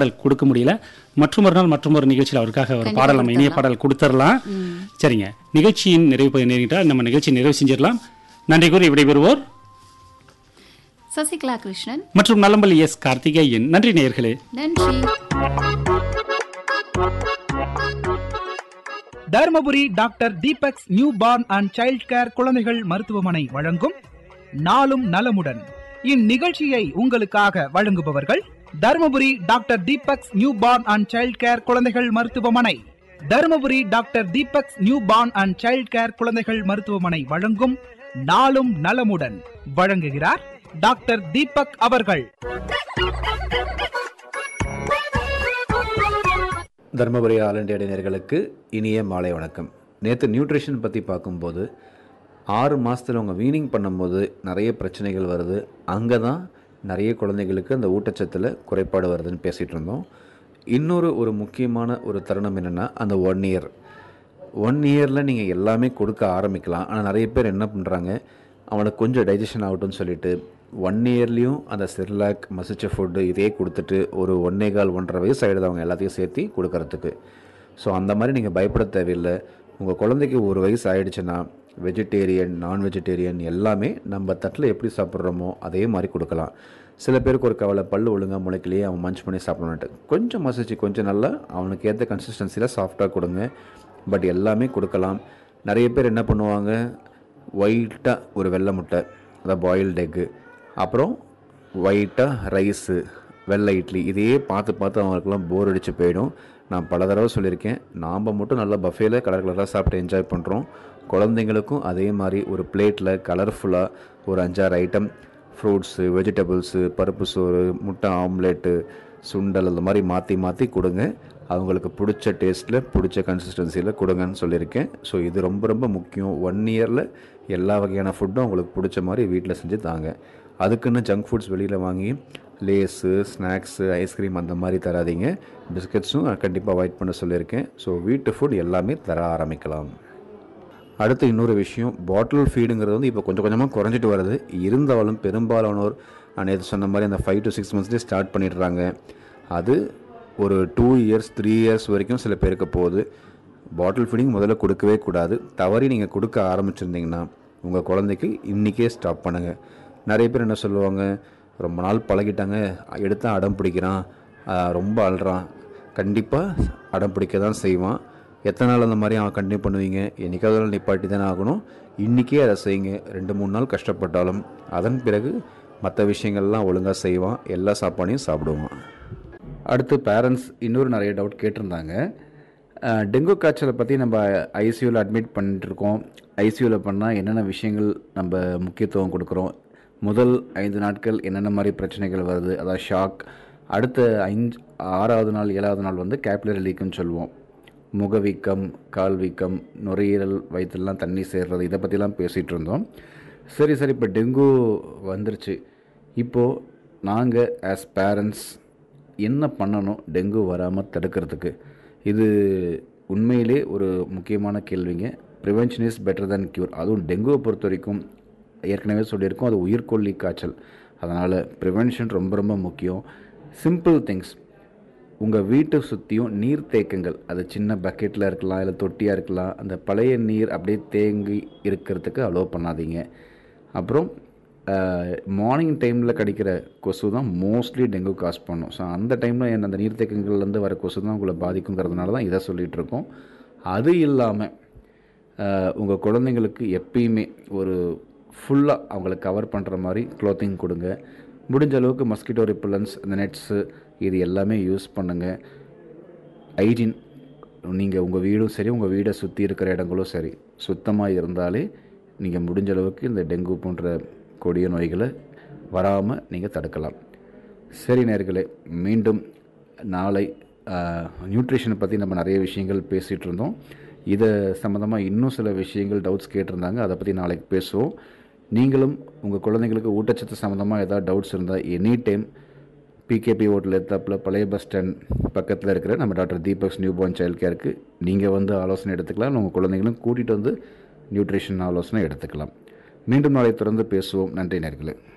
பாடல் கொடுக்க முடியல மற்றும் ஒரு நாள் மற்றும் ஒரு நிகழ்ச்சியில் அவருக்காக ஒரு பாடல் நம்ம இனிய பாடல் கொடுத்துடலாம் சரிங்க நிகழ்ச்சியின் நிறைவு பகுதி நெருங்கிட்டால் நம்ம நிகழ்ச்சி நிறைவு செஞ்சிடலாம் நன்றி கூறி விடைபெறுவோர் சசிகலா கிருஷ்ணன் மற்றும் நல்லம்பள்ளி எஸ் கார்த்திகேயன் நன்றி நேயர்களே நன்றி Dharmapuri doctor Deepak's newborn and child care குழந்தைகள் மருத்துவமனை வழங்கும் நாளும் நலமுடன் இந்நிகழ்ச்சியை உங்களுக்காக வழங்குபவர்கள் Dharmapuri doctor Deepak's newborn and child care குழந்தைகள் மருத்துவமனை Dharmapuri doctor Deepak's newborn and child care குழந்தைகள் மருத்துவமனை வழங்கும் நாளும் நலமுடன் வழங்குகிறார் டாக்டர் தீபக் அவர்கள் தருமபுரி ஆல் இண்டியா இளைஞர்களுக்கு இனிய மாலை வணக்கம் நேற்று நியூட்ரிஷன் பற்றி பார்க்கும்போது ஆறு மாதத்தில் அவங்க வீனிங் பண்ணும்போது நிறைய பிரச்சனைகள் வருது அங்கே தான் நிறைய குழந்தைகளுக்கு அந்த ஊட்டச்சத்தில் குறைபாடு வருதுன்னு பேசிகிட்டு இருந்தோம் இன்னொரு ஒரு முக்கியமான ஒரு தருணம் என்னென்னா அந்த ஒன் இயர் ஒன் இயரில் நீங்கள் எல்லாமே கொடுக்க ஆரம்பிக்கலாம் ஆனால் நிறைய பேர் என்ன பண்ணுறாங்க அவனுக்கு கொஞ்சம் டைஜஷன் ஆகட்டும்னு சொல்லிட்டு ஒன் இயர்லேயும் அந்த செர்லாக் மசிச்ச ஃபுட்டு இதே கொடுத்துட்டு ஒரு ஒன்னே கால் ஒன்றரை வயசு ஆகிடுது அவங்க எல்லாத்தையும் சேர்த்து கொடுக்கறதுக்கு ஸோ அந்த மாதிரி நீங்கள் பயப்பட தேவையில்லை உங்கள் குழந்தைக்கு ஒரு வயசு ஆயிடுச்சுன்னா வெஜிடேரியன் நான் வெஜிடேரியன் எல்லாமே நம்ம தட்டில் எப்படி சாப்பிட்றோமோ அதே மாதிரி கொடுக்கலாம் சில பேருக்கு ஒரு கவலை பல்லு ஒழுங்காக முளைக்கலையே அவன் மஞ்ச் பண்ணி சாப்பிடணுன்ட்டு கொஞ்சம் மசிச்சு கொஞ்சம் நல்லா அவனுக்கு ஏற்ற கன்சிஸ்டன்சியில் சாஃப்டாக கொடுங்க பட் எல்லாமே கொடுக்கலாம் நிறைய பேர் என்ன பண்ணுவாங்க ஒயிட்டாக ஒரு வெள்ளை முட்டை அதாவது பாயில்டு எக்கு அப்புறம் ஒயிட்டாக ரைஸு வெள்ளை இட்லி இதையே பார்த்து பார்த்து அவங்களுக்குலாம் போர் அடித்து போயிடும் நான் பல தடவை சொல்லியிருக்கேன் நாம் மட்டும் நல்லா பஃபேல கலர் கலராக சாப்பிட்டு என்ஜாய் பண்ணுறோம் குழந்தைங்களுக்கும் அதே மாதிரி ஒரு பிளேட்டில் கலர்ஃபுல்லாக ஒரு அஞ்சாறு ஐட்டம் ஃப்ரூட்ஸு வெஜிடபிள்ஸு பருப்பு சோறு முட்டை ஆம்லேட்டு சுண்டல் அந்த மாதிரி மாற்றி மாற்றி கொடுங்க அவங்களுக்கு பிடிச்ச டேஸ்ட்டில் பிடிச்ச கன்சிஸ்டன்சியில் கொடுங்கன்னு சொல்லியிருக்கேன் ஸோ இது ரொம்ப ரொம்ப முக்கியம் ஒன் இயரில் எல்லா வகையான ஃபுட்டும் அவங்களுக்கு பிடிச்ச மாதிரி வீட்டில் செஞ்சு தாங்க அதுக்குன்னு ஜங்க் ஃபுட்ஸ் வெளியில் வாங்கி லேஸு ஸ்நாக்ஸு ஐஸ்கிரீம் அந்த மாதிரி தராதீங்க பிஸ்கட்ஸும் கண்டிப்பாக அவாய்ட் பண்ண சொல்லியிருக்கேன் ஸோ வீட்டு ஃபுட் எல்லாமே தர ஆரம்பிக்கலாம் அடுத்து இன்னொரு விஷயம் பாட்டில் ஃபீடுங்கிறது வந்து இப்போ கொஞ்சம் கொஞ்சமாக குறைஞ்சிட்டு வருது இருந்தாலும் பெரும்பாலானோர் நான் நேற்று சொன்ன மாதிரி அந்த ஃபைவ் டு சிக்ஸ் மந்த்ஸ்லேயே ஸ்டார்ட் பண்ணிடுறாங்க அது ஒரு டூ இயர்ஸ் த்ரீ இயர்ஸ் வரைக்கும் சில பேருக்கு போகுது பாட்டில் ஃபீடிங் முதல்ல கொடுக்கவே கூடாது தவறி நீங்கள் கொடுக்க ஆரம்பிச்சிருந்தீங்கன்னா உங்கள் குழந்தைக்கு இன்றைக்கே ஸ்டாப் பண்ணுங்கள் நிறைய பேர் என்ன சொல்லுவாங்க ரொம்ப நாள் பழகிட்டாங்க எடுத்தா அடம் பிடிக்கிறான் ஆஹ் ரொம்ப அழுறான் கண்டிப்பாக அடம் பிடிக்க தான் செய்வான் எத்தனை நாள் அந்த மாதிரி அவன் கண்டினியூ பண்ணுவீங்க என்னைக்காவது ஒரு நாள் நிப்பாட்டி தானே ஆகணும் இன்றைக்கே அதை செய்யுங்க ரெண்டு மூணு நாள் கஷ்டப்பட்டாலும் அதன் பிறகு மற்ற விஷயங்கள்லாம் ஒழுங்காக செய்வான் எல்லா சாப்பாடையும் சாப்பிடுவான் அடுத்து பேரண்ட்ஸ் இன்னொரு நிறைய டவுட் கேட்டிருந்தாங்க அஹ், டெங்கு காய்ச்சலை பற்றி நம்ம ஐசியூவில் அட்மிட் பண்ணிட்டுருக்கோம் ஐசியூவில் பண்ணால் என்னென்ன விஷயங்கள் நம்ம முக்கியத்துவம் கொடுக்குறோம் முதல் ஐந்து நாட்கள் என்னென்ன மாதிரி பிரச்சனைகள் வருது அதாவது ஷாக் அடுத்த ஐந்து ஆறாவது நாள் ஏழாவது நாள் வந்து கேப்லரி லீக்குன்னு சொல்லுவோம் முகவீக்கம் கால் வீக்கம் நுரையீரல் வயிற்றுலாம் தண்ணி சேர்றது இதை பற்றிலாம் பேசிகிட்டு இருந்தோம் சரி சரி இப்போ டெங்கு வந்துருச்சு இப்போது நாங்கள் ஆஸ் பேரண்ட்ஸ் என்ன பண்ணணும் டெங்கு வராமல் தடுக்கிறதுக்கு இது உண்மையிலே ஒரு முக்கியமான கேள்விங்க prevention is better than cure அதுவும் டெங்குவை பொறுத்த வரைக்கும் ஏற்கனவே சொல்லியிருக்கோம் அது உயிர்கொல்லி காய்ச்சல் அதனால் ப்ரிவென்ஷன் ரொம்ப ரொம்ப முக்கியம் சிம்பிள் திங்ஸ் உங்கள் வீட்டை சுற்றியும் நீர் தேக்கங்கள் அது சின்ன பக்கெட்டில் இருக்கலாம் இல்லை தொட்டியாக இருக்கலாம் அந்த பழைய நீர் அப்படியே தேங்கி இருக்கிறதுக்கு அலோவ் பண்ணாதீங்க அப்புறம் மார்னிங் டைமில் கடிக்கிற கொசு தான் மோஸ்ட்லி டெங்கு காஸ் பண்ணும் ஸோ அந்த டைமில் அந்த நீர்த்தேக்கங்கள்லேருந்து வர கொசு தான் உங்களை பாதிக்குங்கிறதுனால தான் இதை சொல்லிகிட்டு இருக்கோம் அது இல்லாமல் உங்கள் குழந்தைங்களுக்கு எப்பயுமே ஒரு ஃபுல்லாக அவங்கள கவர் பண்ணுற மாதிரி க்ளோத்திங் கொடுங்க முடிஞ்ச அளவுக்கு மஸ்கிட்டோ ரிப்பலன்ஸ் இந்த நெட்ஸு இது எல்லாமே யூஸ் பண்ணுங்கள் ஹைஜீன் நீங்கள் உங்கள் வீடும் சரி உங்கள் வீடை சுற்றி இருக்கிற இடங்களும் சரி சுத்தமாக இருந்தாலே நீங்கள் முடிஞ்ச அளவுக்கு இந்த டெங்கு போன்ற கொடிய நோய்களை வராமல் நீங்கள் தடுக்கலாம் சரி நேர்களே மீண்டும் நாளை நியூட்ரிஷனை பற்றி நம்ம நிறைய விஷயங்கள் பேசிகிட்டு இருந்தோம் இதை சம்மந்தமாக இன்னும் சில விஷயங்கள் டவுட்ஸ் கேட்டிருந்தாங்க அதை பற்றி நாளைக்கு பேசுவோம் நீங்களும் உங்கள் குழந்தைங்களுக்கு ஊட்டச்சத்து சம்மந்தமாக ஏதாவது டவுட்ஸ் இருந்தால் எனி டைம் பிகேபி ஹோட்டல் எத்தாப்பில் பழைய பஸ் ஸ்டாண்ட் பக்கத்தில் இருக்கிற நம்ம doctor Deepak's newborn child கேருக்கு நீங்கள் வந்து ஆலோசனை எடுத்துக்கலாம் உங்கள் குழந்தைங்களும் கூட்டிகிட்டு வந்து நியூட்ரிஷன் ஆலோசனை எடுத்துக்கலாம் மீண்டும் நாளை தொடர்ந்து பேசுவோம் நன்றி நேர்களே